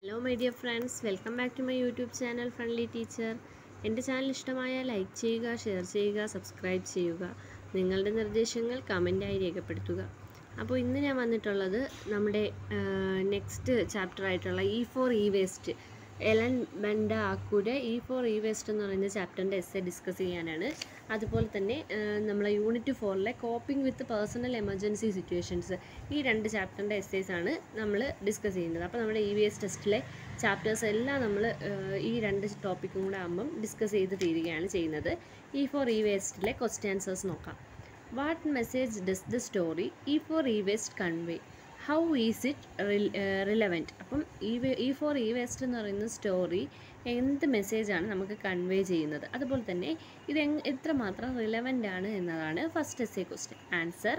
Hello my dear friends welcome back to my YouTube channel friendly teacher എൻ്റെ channel ഇഷ്ടമായാൽ like ചെയ്യുക share ചെയ്യുക subscribe ചെയ്യുക നിങ്ങളുടെ നിർദ്ദേശങ്ങൾ കമൻറ്റായി രേഖപ്പെടുത്തുക അപ്പോൾ ഇന്ന് ഞാൻ വന്നിട്ടുള്ളത് നമ്മുടെ നെക്സ്റ്റ് ചാപ്റ്റർ ആയിട്ടുള്ള E for E waste Ellen Banda ആക്കൂടെ ഇ ഫോർ ഇ വേസ്റ്റ് എന്ന് പറയുന്ന ചാപ്റ്ററിൻ്റെ എസ് എ ഡിസ്കസ് ചെയ്യാനാണ് അതുപോലെ തന്നെ നമ്മളെ യൂണിറ്റ് ഫോറിലെ coping with personal emergency situations ഈ രണ്ട് ചാപ്റ്ററിൻ്റെ എസ്സേസ് ആണ് നമ്മൾ ഡിസ്കസ് ചെയ്യുന്നത് അപ്പോൾ നമ്മുടെ ഇ വി എസ് ടെസ്റ്റിലെ ചാപ്റ്റേഴ്സ് എല്ലാം നമ്മൾ ഈ രണ്ട് ടോപ്പിക്കും കൂടെ ആകുമ്പം ഡിസ്കസ് ചെയ്ത് തീരുകയാണ് ചെയ്യുന്നത് ഈ ഫോർ ഇ വേസ്റ്റിലെ ക്വസ്റ്റ്യൻ ആൻസേഴ്സ് നോക്കാം what message does the story E for E waste convey how is it relevant അപ്പം ഈ ഈ ഫോർ ഇ വേസ്റ്റ് എന്ന് പറയുന്ന സ്റ്റോറി എന്ത് മെസ്സേജാണ് നമുക്ക് കൺവേ ചെയ്യുന്നത് അതുപോലെ തന്നെ ഇത് എത്രമാത്രം റിലവൻ്റ് ആണ് എന്നതാണ് first as A question answer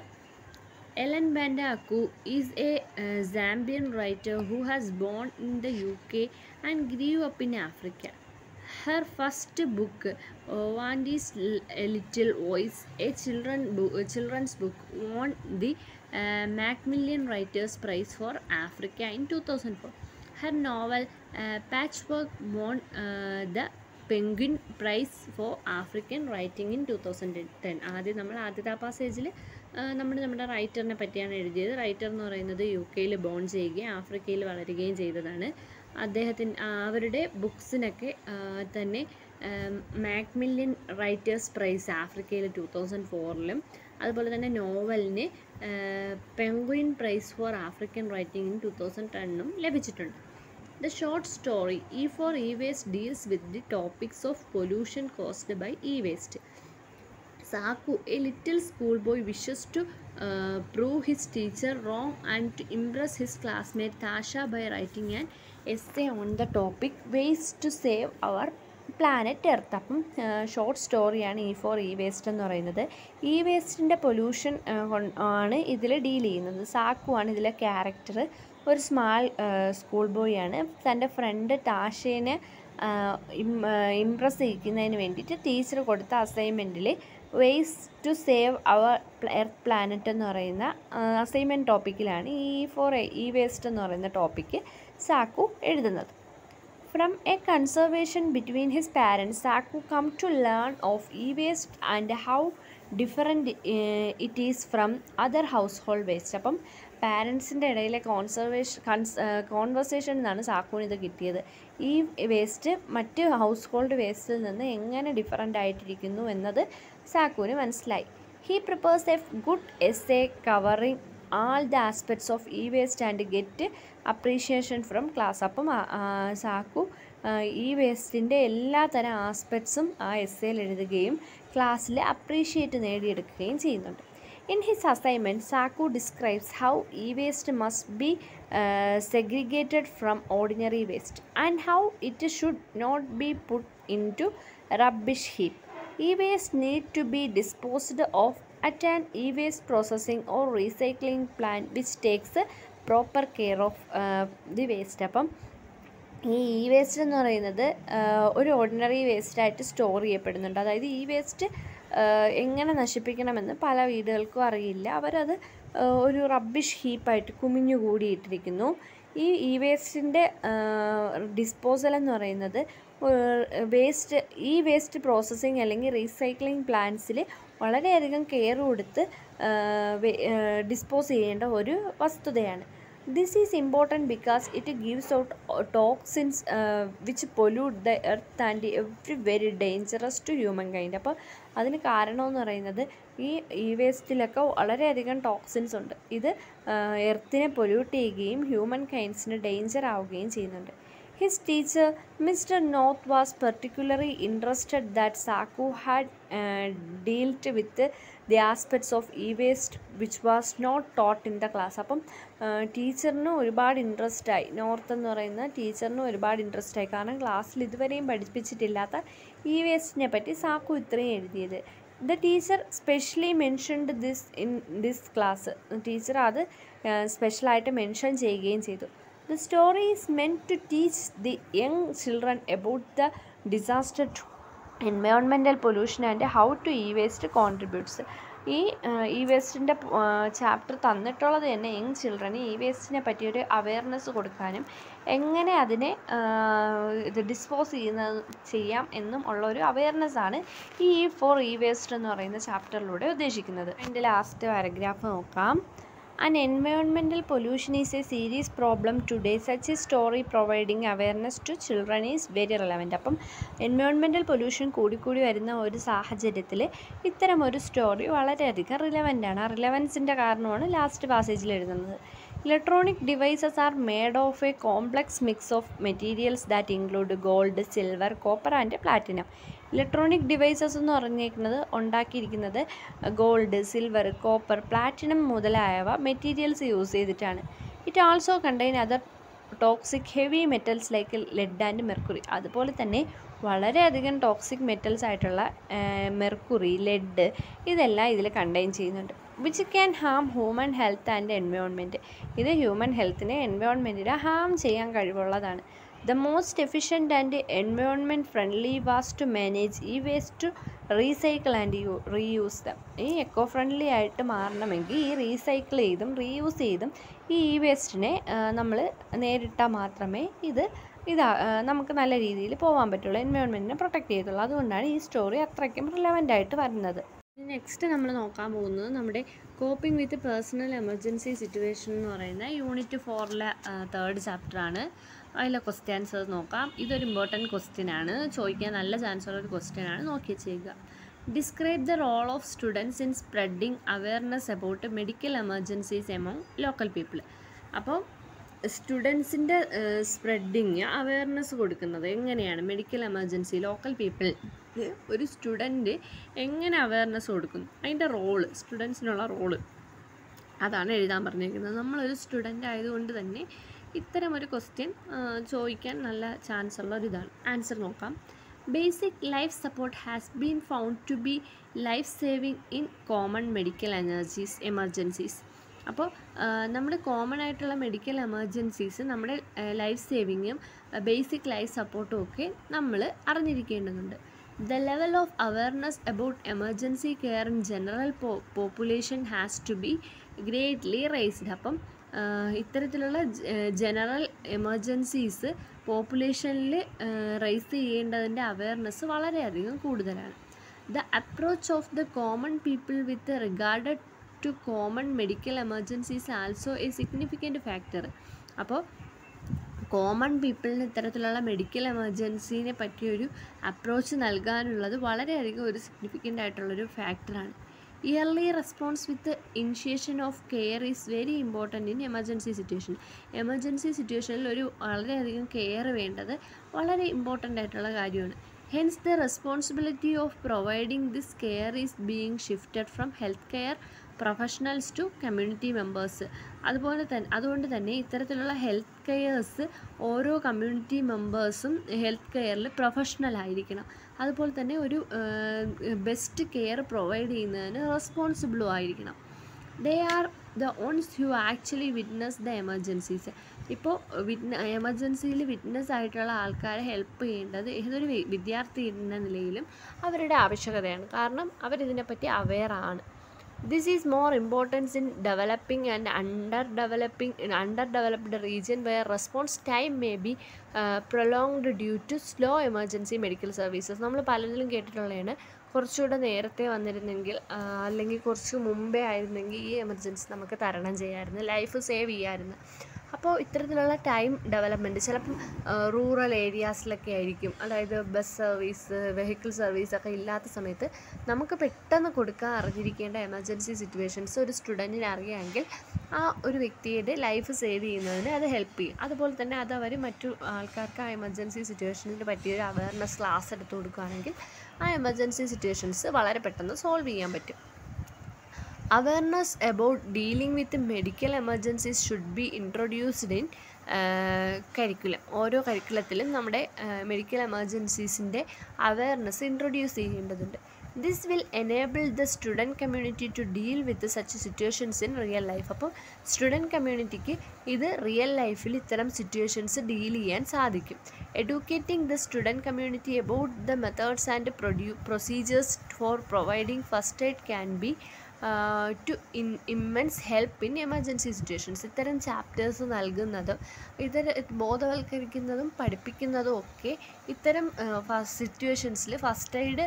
Ellen Banda Aaku is a Zambian writer who has born in the U K and grew up in Africa her first book uh, Wandy's Little Voice a children bo- children's book won the uh, Macmillan Writers Prize for Africa in 2004 her novel uh, Patchwork won uh, the Penguin Prize for African writing in two thousand ten ആദ്യം നമ്മൾ ആദ്യത്തെ ആ പാസേജിൽ നമ്മൾ നമ്മുടെ റൈറ്ററിനെ പറ്റിയാണ് എഴുതിയത് writer എന്ന് പറയുന്നത് യു കെയിൽ ബോൺ ചെയ്യുകയും ആഫ്രിക്കയിൽ വളരുകയും ചെയ്തതാണ് അദ്ദേഹത്തിന് അവരുടെ ബുക്സിനൊക്കെ തന്നെ മാക്മില്യൻ റൈറ്റേഴ്സ് പ്രൈസ് ആഫ്രിക്കയിൽ ടു തൗസൻഡ് ഫോറിലും അതുപോലെ തന്നെ നോവലിന് Penguin Prize for African writing in two thousand ടെണ്ണും ലഭിച്ചിട്ടുണ്ട് The short story E for E-Waste deals with the topics of pollution caused by e-waste. Saku, a little schoolboy, wishes to uh, prove his teacher wrong and to impress his classmate Tasha by writing an essay on the topic Ways to Save Our planet earth അപ്പം short സ്റ്റോറിയാണ് E for E waste എന്ന് പറയുന്നത് E വേസ്റ്റിൻ്റെ pollution ആണ് ഇതിൽ deal ചെയ്യുന്നത് സാക്കു ആണ് ഇതിലെ character ഒരു സ്മാൾ സ്കൂൾ ബോയ് ആണ് തൻ്റെ ഫ്രണ്ട് ടാഷേനെ ഇംപ്രസ് ചെയ്യിക്കുന്നതിന് വേണ്ടിയിട്ട് ടീച്ചർ കൊടുത്ത അസൈൻമെൻറ്റിൽ ways to save our earth planet എന്ന് പറയുന്ന അസൈൻമെൻറ്റ് ടോപ്പിക്കിലാണ് ഈ ഫോർ ഇ വേസ്റ്റ് എന്ന് പറയുന്ന ടോപ്പിക്ക് സാക്കു എഴുതുന്നത് From a conversation between his parents, Saku come to learn of e-waste and how different it is from other household waste അപ്പം പാരൻസിൻ്റെ ഇടയിലെ conservation കൺസ് conversation എന്നാണ് സാക്കുവിന് ഇത് കിട്ടിയത് ഈ വേസ്റ്റ് മറ്റ് ഹൗസ് ഹോൾഡ് വേസ്റ്റിൽ നിന്ന് എങ്ങനെ ഡിഫറെൻ്റ് ആയിട്ടിരിക്കുന്നു എന്നത് സാക്കുവിന് മനസ്സിലായി he prepares a good essay covering all the aspects of E waste and get appreciation from class അപ്പം സാക്കു ഈ വേസ്റ്റിൻ്റെ എല്ലാ തരം ആസ്പെക്ട്സും ആ എസ് എയിൽ എഴുതുകയും ക്ലാസ്സിൽ അപ്രീഷിയേറ്റ് നേടിയെടുക്കുകയും ചെയ്യുന്നുണ്ട് in his assignment Zaku describes how E waste must be segregated from ordinary waste and how it should not be put into rubbish heap E waste need to be disposed of at an E waste processing or recycling plan which takes proper care of the waste അപ്പം ഈ E waste എന്ന് പറയുന്നത് ഒരു ordinary വേസ്റ്റായിട്ട് store ചെയ്യപ്പെടുന്നുണ്ട് അതായത് ഈ waste എങ്ങനെ നശിപ്പിക്കണമെന്ന് പല വീടുകൾക്കും അറിയില്ല അവരത് ഒരു റബ്ബിഷ് ഹീപ്പായിട്ട് കുമിഞ്ഞു കൂടിയിട്ടിരിക്കുന്നു ഈ ഇ വേസ്റ്റിൻ്റെ ഡിസ്പോസൽ എന്ന് പറയുന്നത് വേസ്റ്റ് ഈ വേസ്റ്റ് പ്രോസസ്സിങ് അല്ലെങ്കിൽ റീസൈക്ലിംഗ് പ്ലാന്റ്സിൽ വളരെയധികം കെയർ കൊടുത്ത് ഡിസ്പോസ് ചെയ്യേണ്ട ഒരു വസ്തുതയാണ് this is important because it gives out toxins which pollute the earth and every very dangerous to humankind അപ്പോൾ അതിന് കാരണമെന്ന് പറയുന്നത് ഈ ഈ വേസ്റ്റിലൊക്കെ വളരെയധികം ടോക്സിൻസ് ഉണ്ട് ഇത് എർത്തിനെ പൊല്യൂട്ട് ചെയ്യുകയും ഹ്യൂമൻ കൈൻഡ്സിന് ഡേഞ്ചർ ആവുകയും ചെയ്യുന്നുണ്ട് His teacher, Mr. North, was particularly interested that Saku had uh, dealt with the aspects of e-waste which was not taught in the class. അപ്പം ടീച്ചറിന് ഒരുപാട് ഇൻട്രസ്റ്റ് ആയി നോർത്ത് എന്ന് പറയുന്ന ടീച്ചറിന് ഒരുപാട് ഇൻട്രസ്റ്റ് ആയി കാരണം ക്ലാസ്സിൽ ഇതുവരെയും പഠിപ്പിച്ചിട്ടില്ലാത്ത ഈ വേസ്റ്റിനെ പറ്റി സാക്കു ഇത്രയും എഴുതിയത് the teacher specially mentioned this in this class teacher അത് സ്പെഷ്യലായിട്ട് മെൻഷൻ ചെയ്യുകയും ചെയ്തു The story is meant to teach the young children about the disaster to environmental pollution and how to e-waste contributes ഈ E വേസ്റ്റിൻ്റെ chapter തന്നിട്ടുള്ളത് തന്നെ young ചിൽഡ്രന് E വേസ്റ്റിനെ പറ്റിയൊരു awareness കൊടുക്കാനും എങ്ങനെ അതിനെ ആ, ഇത് ഡിസ്പോസ് ചെയ്യുന്നത് ചെയ്യാം എന്നും ഉള്ള ഒരു അവയർനെസ് ആണ് ഈ ഫോർ ഇ വേസ്റ്റ് എന്ന് പറയുന്ന ചാപ്റ്ററിലൂടെ ഉദ്ദേശിക്കുന്നത് അതിൻ്റെ ലാസ്റ്റ് പാരഗ്രാഫ് നോക്കാം An environmental pollution is a serious problem today. Such a story providing awareness to children is very relevant. അപ്പം എൻവയോൺമെൻറ്റൽ പൊല്യൂഷൻ കൂടിക്കൂടി വരുന്ന ഒരു സാഹചര്യത്തിൽ ഇത്തരം ഒരു സ്റ്റോറി വളരെയധികം റിലവൻ്റ് ആണ് ആ റിലവൻസിൻ്റെ കാരണമാണ് ലാസ്റ്റ് പാസേജിൽ എഴുതുന്നത് electronic devices are made of a complex mix of materials that include gold silver copper and platinum electronic devices എന്ന് പറഞ്ഞേക്കുന്നത് ഉണ്ടാക്കിയിരിക്കുന്നത് ഗോൾഡ് സിൽവർ കോപ്പർ പ്ലാറ്റിനം മുതലായവ മെറ്റീരിയൽസ് യൂസ് ചെയ്തിട്ടാണ് it also contain other toxic heavy metals like lead and mercury അതുപോലെ തന്നെ വളരെയധികം toxic metals ആയിട്ടുള്ള mercury lead ഇതെല്ലാം ഇതിൽ കണ്ടെയ്ൻ ചെയ്യുന്നുണ്ട് which can harm human health and environment ഇത് ഹ്യൂമൻ ഹെൽത്തിനെ എൻവയോൺമെൻറ്റിനെ ഹാം ചെയ്യാൻ കഴിവുള്ളതാണ് the most efficient and environment friendly ways to manage e waste to recycle and you reuse them e eco friendly ആയിട്ട് മാറണമെങ്കിൽ ഈ റീസൈക്കിൾ ചെയ്തും reuse ചെയ്തും ഈ ഇ വേസ്റ്റിനെ നമ്മൾ നേരിട്ടാൽ മാത്രമേ ഇത് ഇതാ ആ, നമുക്ക് നല്ല രീതിയിൽ പോകാൻ പറ്റുള്ളൂ എൻവയോൺമെൻറ്റിനെ പ്രൊട്ടക്റ്റ് ചെയ്തുള്ളൂ അതുകൊണ്ടാണ് ഈ സ്റ്റോറി അത്രയ്ക്കും റിലവൻ്റ് ആയിട്ട് വരുന്നത് നെക്സ്റ്റ് നമ്മൾ നോക്കാൻ പോകുന്നത് നമ്മുടെ coping with personal emergency situation എന്ന് പറയുന്ന യൂണിറ്റ് ഫോറിലെ തേർഡ് ചാപ്റ്ററാണ് അതിലെ ക്വസ്റ്റ്യൻസ് നോക്കാം ഇതൊരു ഇമ്പോർട്ടൻറ്റ് ക്വസ്റ്റ്യൻ ആണ് ചോദിക്കാൻ നല്ല ചാൻസ് ഉള്ള ഒരു ക്വസ്റ്റ്യൻ ആണ് നോക്കി വെച്ചേക്കുക describe the role of students in spreading awareness about medical emergencies among local people അപ്പോൾ സ്റ്റുഡൻസിൻ്റെ സ്പ്രെഡിങ് അവയർനെസ് കൊടുക്കുന്നത് എങ്ങനെയാണ് മെഡിക്കൽ എമർജൻസി ലോക്കൽ പീപ്പിൾ ഒരു സ്റ്റുഡൻറ്റ് എങ്ങനെ അവയർനെസ് കൊടുക്കും അതിൻ്റെ റോള് സ്റ്റുഡൻസിനുള്ള റോള് അതാണ് എഴുതാൻ പറഞ്ഞിരിക്കുന്നത് നമ്മളൊരു സ്റ്റുഡൻ്റ് ആയതുകൊണ്ട് തന്നെ ഇത്തരം ഒരു ക്വസ്റ്റ്യൻ ചോദിക്കാൻ നല്ല ചാൻസ് ഉള്ള ഒരു ഇതാണ് ആൻസർ നോക്കാം basic life support has been found to be life saving in common medical energies emergencies അപ്പോൾ നമ്മുടെ കോമൺ ആയിട്ടുള്ള മെഡിക്കൽ എമർജൻസീസ് നമ്മുടെ ലൈഫ് സേവിങ്ങും ബേസിക് ലൈഫ് സപ്പോർട്ടും ഒക്കെ നമ്മൾ അറിഞ്ഞിരിക്കേണ്ടതുണ്ട് the level of awareness about emergency care in general population has to be greatly raised അപ്പം ആഹ് ഇത്തരത്തിലുള്ള ജനറൽ എമർജൻസീസ് പോപ്പുലേഷനിൽ റൈസ് ചെയ്യേണ്ടതിൻ്റെ അവയർനെസ് വളരെയധികം കൂടുതലാണ് the approach of the common people with regarded to common medical emergencies also a significant factor അപ്പോൾ common പീപ്പിളിന് ഇത്തരത്തിലുള്ള മെഡിക്കൽ എമർജൻസീനെ പറ്റിയൊരു അപ്രോച്ച് നൽകാനുള്ളത് വളരെയധികം ഒരു സിഗ്നിഫിക്കൻ്റ് ആയിട്ടുള്ളൊരു ഫാക്ടറാണ് early response with initiation of care is very important in emergency situation emergency സിറ്റുവേഷനിൽ ഒരു വളരെയധികം കെയർ വേണ്ടത് വളരെ ഇമ്പോർട്ടൻ്റ് ആയിട്ടുള്ള കാര്യമാണ് hence the responsibility of providing this care is being shifted from health care professionals to community members അതുപോലെ തന്നെ അതുകൊണ്ട് തന്നെ ഇത്തരത്തിലുള്ള ഹെൽത്ത് കെയേഴ്സ് ഓരോ കമ്മ്യൂണിറ്റി മെമ്പേഴ്സും ഹെൽത്ത് കെയറിൽ പ്രൊഫഷണൽ ആയിരിക്കണം അതുപോലെ തന്നെ ഒരു ബെസ്റ്റ് കെയർ പ്രൊവൈഡ് ചെയ്യുന്നതിന് റെസ്പോൺസിബിളും ആയിരിക്കണം they are the ones who actually witness the emergencies ഇപ്പോൾ വിറ്റ്ന എമർജൻസിയിൽ വിറ്റ്നസ് ആയിട്ടുള്ള ആൾക്കാരെ ഹെൽപ്പ് ചെയ്യേണ്ടത് ഏതൊരു വി- വിദ്യാർത്ഥി എന്ന നിലയിലും അവരുടെ ആവശ്യകതയാണ് കാരണം അവരിതിനെപ്പറ്റി അവെയർ ആണ് this is more importance in developing and under developing in under developed region where response time may be prolonged due to slow emergency medical services നമ്മൾ പലതിലും കേട്ടിട്ടുള്ളതാണ് കുറച്ചുകൂടെ നേരത്തെ വന്നിരുന്നെങ്കിൽ ആ, അല്ലെങ്കിൽ കുറച്ച് മുമ്പേ ആയിരുന്നെങ്കിൽ ഈ എമർജൻസി നമുക്ക് തരണം ചെയ്യാമായിരുന്നു ലൈഫ് സേവ് ചെയ്യാമായിരുന്നു അപ്പോൾ ഇത്തരത്തിലുള്ള ടൈം ഡെവലപ്മെൻറ്റ് ചിലപ്പം റൂറൽ ഏരിയാസിലൊക്കെ ആയിരിക്കും അതായത് ബസ് സർവീസ് വെഹിക്കിൾ സർവീസ് ഒക്കെ ഇല്ലാത്ത സമയത്ത് നമുക്ക് പെട്ടെന്ന് കൊടുക്കാൻ അറിഞ്ഞിരിക്കേണ്ട എമർജൻസി സിറ്റുവേഷൻസ് ഒരു സ്റ്റുഡൻറ്റിന് അറിയാമെങ്കിൽ ആ ഒരു വ്യക്തിയുടെ ലൈഫ് സേവ് ചെയ്യുന്നതിന് അത് ഹെൽപ്പ് ചെയ്യും അതുപോലെ തന്നെ അത് അവർ മറ്റു ആൾക്കാർക്ക് ആ എമർജൻസി സിറ്റുവേഷനിൽ പറ്റിയൊരു അവയർനെസ് ക്ലാസ് എടുത്ത് കൊടുക്കുകയാണെങ്കിൽ ആ എമർജൻസി സിറ്റുവേഷൻസ് വളരെ പെട്ടെന്ന് സോൾവ് ചെയ്യാൻ പറ്റും awareness about dealing with medical emergencies should be introduced in curriculum ഓരോ കരിക്കുലത്തിലും നമ്മുടെ മെഡിക്കൽ എമർജൻസീസിൻ്റെ അവയർനെസ് ഇൻട്രൊഡ്യൂസ് ചെയ്യേണ്ടതുണ്ട് this will enable the student community to deal with such situations in real life അപ്പോൾ സ്റ്റുഡൻറ്റ് കമ്മ്യൂണിറ്റിക്ക് ഇത് റിയൽ ലൈഫിൽ ഇത്തരം സിറ്റുവേഷൻസ് ഡീൽ ചെയ്യാൻ സാധിക്കും educating the student community about the methods and പ്രൊഡ്യൂ procedures for providing first aid can be to in immense help in emergency situations ഇത്തരം chapters നൽകുന്നതും ഇത്തരം ബോധവൽക്കരിക്കുന്നതും പഠിപ്പിക്കുന്നതും ഒക്കെ ഇത്തരം സിറ്റുവേഷൻസിൽ ഫസ്റ്റ് എയ്ഡ്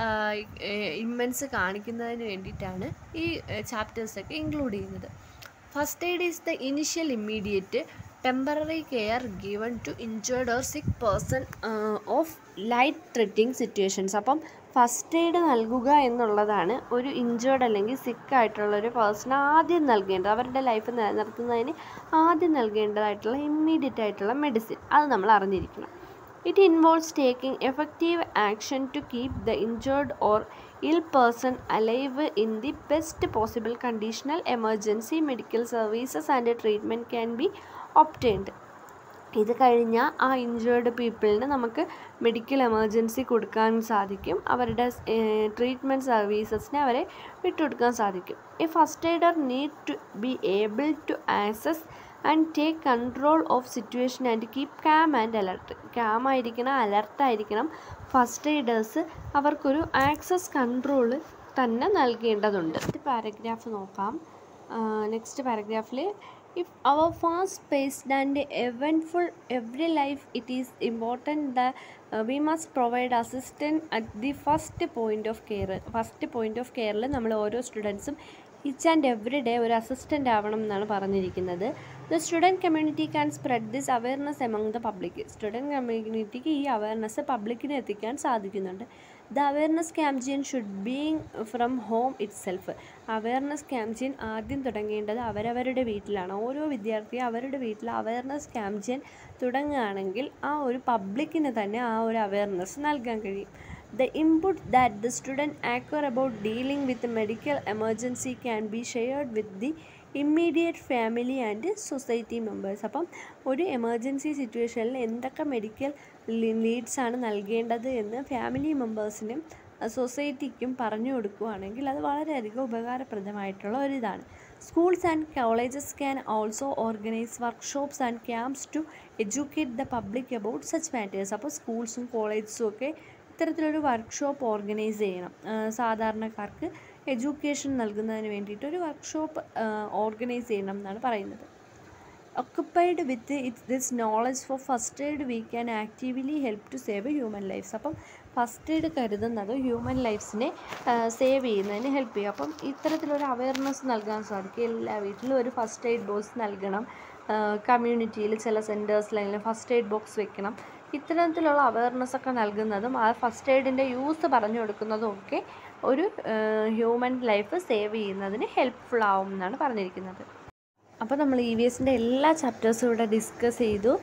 ഇമ്മൻസ് കാണിക്കുന്നതിന് വേണ്ടിയിട്ടാണ് ഈ ചാപ്റ്റേഴ്സൊക്കെ ഇൻക്ലൂഡ് ചെയ്യുന്നത് first aid is the initial immediate temporary care given to injured or sick person of light threatening situations അപ്പം ഫസ്റ്റ് എയ്ഡ് നൽകുക എന്നുള്ളതാണ് ഒരു ഇഞ്ചേർഡ് അല്ലെങ്കിൽ സിക്ക് ആയിട്ടുള്ള ഒരു പേഴ്സൺ ആദ്യം നൽകേണ്ടത് അവരുടെ ലൈഫ് നിലനിർത്തുന്നതിന് ആദ്യം നൽകേണ്ടതായിട്ടുള്ള ഇമ്മീഡിയറ്റ് ആയിട്ടുള്ള മെഡിസിൻ അത് നമ്മൾ അറിഞ്ഞിരിക്കണം it involves taking effective action to keep the injured or ill person alive in the best possible conditional emergency medical services and treatment can be obtained ഇത് കഴിഞ്ഞാൽ ആ ഇഞ്ചേർഡ് പീപ്പിളിന് നമുക്ക് മെഡിക്കൽ എമർജൻസി കൊടുക്കാൻ സാധിക്കും അവരുടെ ട്രീറ്റ്മെൻറ്റ് സർവീസസിനെ അവരെ വിട്ടുകൊടുക്കാൻ സാധിക്കും a first aider need to be able to access and take control of situation and keep calm and alert calm ആയിരിക്കണം അലർട്ടായിരിക്കണം ഫസ്റ്റ് എയ്ഡേഴ്സ് അവർക്കൊരു ആക്സസ് കൺട്രോൾ തന്നെ നൽകേണ്ടതുണ്ട് പാരഗ്രാഫ് നോക്കാം നെക്സ്റ്റ് പാരഗ്രാഫിൽ if our fast paced and eventful every life it is important that uh, we must provide assistance at the first point of care first point of കെയറിൽ നമ്മൾ ഓരോ സ്റ്റുഡൻസും each and every day ഒരു assistant ആവണം എന്നാണ് പറഞ്ഞിരിക്കുന്നത് the student community can spread this awareness among the public student കമ്മ്യൂണിറ്റിക്ക് ഈ അവയർനെസ് പബ്ലിക്കിന് എത്തിക്കാൻ സാധിക്കുന്നുണ്ട് the awareness campaign should being from home itself awareness campaign ആദ്യം തുടങ്ങേണ്ടത് അവരവരുടെ വീട്ടിലാണ് ഓരോ വിദ്യാർത്ഥിയും അവരുടെ വീട്ടിൽ അവയർനെസ് ക്യാമ്പയിൻ തുടങ്ങുകയാണെങ്കിൽ ആ ഒരു പബ്ലിക്കിന് തന്നെ ആ ഒരു അവയർനെസ് നൽകാൻ കഴിയും The input that the student acquire about dealing with a medical emergency can be shared with the immediate family and society members അപ്പം ഒരു എമർജൻസി സിറ്റുവേഷനിൽ എന്തൊക്കെ മെഡിക്കൽ നീഡ്സ് ആണ് നൽകേണ്ടത് എന്ന് ഫാമിലി മെമ്പേഴ്സിനും സൊസൈറ്റിക്കും പറഞ്ഞു കൊടുക്കുകയാണെങ്കിൽ അത് വളരെയധികം ഉപകാരപ്രദമായിട്ടുള്ള ഒരിതാണ് schools and colleges can also organise workshops and camps to educate the public about such matters അപ്പോൾ സ്കൂൾസും കോളേജസും ഒക്കെ ഇത്തരത്തിലൊരു വർക്ക്ഷോപ്പ് ഓർഗനൈസ് ചെയ്യണം സാധാരണക്കാർക്ക് എഡ്യൂക്കേഷൻ നൽകുന്നതിന് വേണ്ടിയിട്ട് ഒരു വർക്ക്ഷോപ്പ് ഓർഗനൈസ് ചെയ്യണം എന്നാണ് പറയുന്നത് occupied with it this knowledge for first aid we can actively help to save human lifes അപ്പം ഫസ്റ്റ് എയ്ഡ് കരുതുന്നത് ഹ്യൂമൻ ലൈഫ്സിനെ സേവ് ചെയ്യുന്നതിന് ഹെൽപ്പ് ചെയ്യും അപ്പം ഇത്തരത്തിലൊരു അവയർനെസ് നൽകാൻ സാധിക്കും എല്ലാ വീട്ടിലും ഒരു ഫസ്റ്റ് എയ്ഡ് ബോക്സ് നൽകണം കമ്മ്യൂണിറ്റിയിൽ ചില സെൻറ്റേഴ്സിലെങ്കിലും ഫസ്റ്റ് എയ്ഡ് ബോക്സ് വെക്കണം ഇത്തരത്തിലുള്ള അവയർനെസ് ഒക്കെ നൽകുന്നതും ആ ഫസ്റ്റ് എയ്ഡിൻ്റെ യൂസ് പറഞ്ഞു കൊടുക്കുന്നതും ഒക്കെ ഒരു ഹ്യൂമൻ ലൈഫ് സേവ് ചെയ്യുന്നതിന് ഹെൽപ്ഫുൾ ആവും എന്നാണ് പറഞ്ഞിരിക്കുന്നത് അപ്പോൾ നമ്മൾ ഇ വി എസിൻ്റെ എല്ലാ ചാപ്റ്റേഴ്സും ഇവിടെ ഡിസ്കസ് ചെയ്തു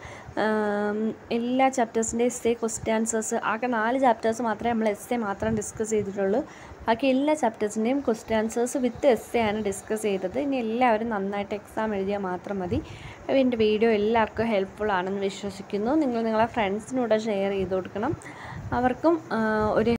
എല്ലാ ചാപ്റ്റേഴ്സിൻ്റെ എസ് എ ക്വസ്റ്റ്യൻ ആൻസേഴ്സ് ആകെ നാല് ചാപ്റ്റേഴ്സ് മാത്രമേ നമ്മൾ എസ് എ മാത്രം ഡിസ്കസ് ചെയ്തിട്ടുള്ളൂ ബാക്കി എല്ലാ ചാപ്റ്റേഴ്സിൻ്റെയും question answers with S A ആണ് ഡിസ്കസ് ചെയ്തത് ഇനി എല്ലാവരും നന്നായിട്ട് എക്സാം എഴുതിയാൽ മാത്രം മതി അപ്പോൾ എൻ്റെ വീഡിയോ എല്ലാവർക്കും ഹെൽപ്ഫുൾ ആണെന്ന് വിശ്വസിക്കുന്നു നിങ്ങൾ നിങ്ങളെ ഫ്രണ്ട്സിനൂടെ ഷെയർ ചെയ്ത് കൊടുക്കണം അവർക്കും ഒരു